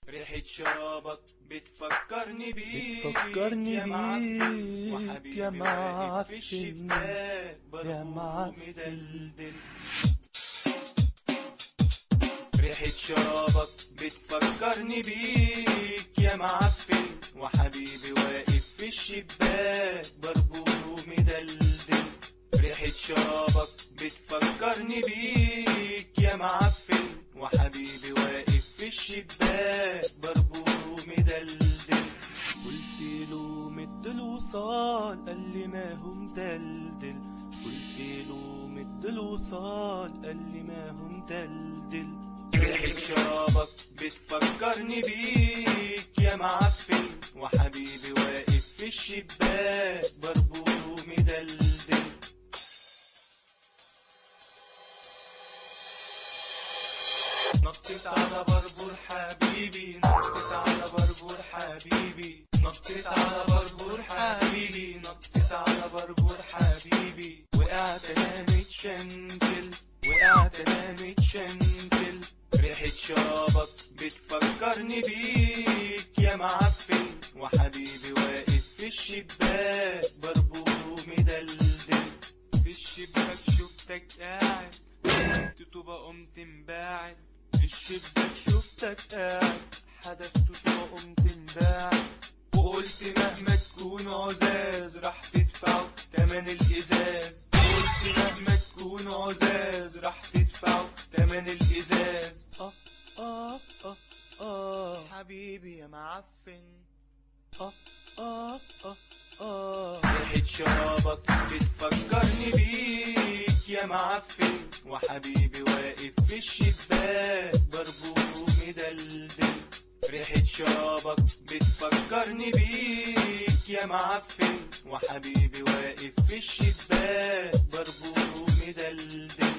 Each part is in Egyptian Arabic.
ريحة شرابك بتفكرني بيك بتفكرني يا معفن بيك وحبيبي يا واقف في معفن الشباك يا برضو معفن. مدلدل ريحة شرابك بتفكرني بيك يا معفن وحبيبي واقف في الشباك برضو مدلدل ريحة شرابك بتفكرني بيك يا معفن وحبيبي واقف في الشباك برضو مدلدل قلت له مد الوصال قال لي ما هو مدلدل قلت له مد الوصال قال لي ما هو مدلدل ريحة شرابك بتفكرني بيك يا معفن وحبيبي واقف في الشباك برضو مدلدل نطيت على بربور حبيبي نطيت على بربور حبيبي نطيت على بربور حبيبي نطيت على بربور حبيبي وقعت انا متشنكل وقعت انا متشنكل ريحة شرابك بتفكرني بيك يا معفن وحبيبي واقف في الشباك بربور مدلدل في الشباك شفتك قاعد قمت تبقى قمت مباعد في الشباك شفتك قاعد حدفت تبقى قمت مباعد وقلت مهما تكون عزاز راح تدفعوا تمن الازاز قلت مهما تكون عزاز راح تدفعوا تمن الازاز اه اه اه اه حبيبي يا معفن اه اه اه اه ريحة شرابك بتفكرني بيك يا معفن وحبيبي واقف في الشباك بربو مدلدل ريحة شرابك بتفكرني بيك يا معفن وحبيبي واقف في الشباك بربو مدلدل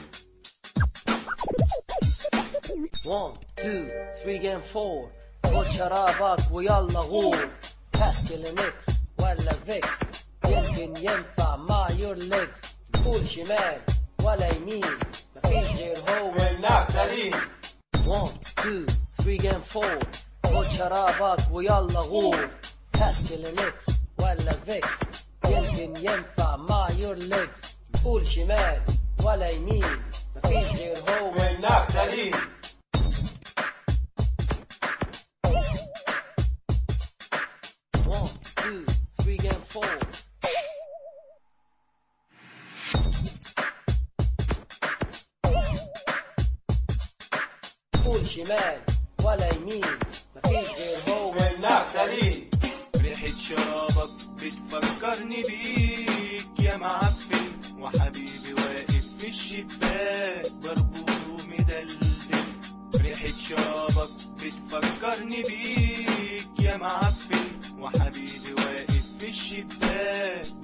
One, two, three and four خد شرابك ويلا غور تحكي ميكس ولا فيكس يمكن ينفع مع يور ليكس قول شمال ولا يمين مفيش غير هو والنفتالين One, two, three and four خد شرابك ويلا غور تحكي ميكس ولا فيكس يمكن ينفع مع يور ليكس قول شمال ولا يمين مفيش غير هو والنفتالين One, two, three, and four. قول شمال ولا يمين مفيش غير هو والنفتالين ريحة شرابك بتفكرني بيك يا معفن وحبيبي واقف في الشباك بربو مدلدل ريحة شرابك بتفكرني بيك يا معفن وحبيبي واقف في الشباك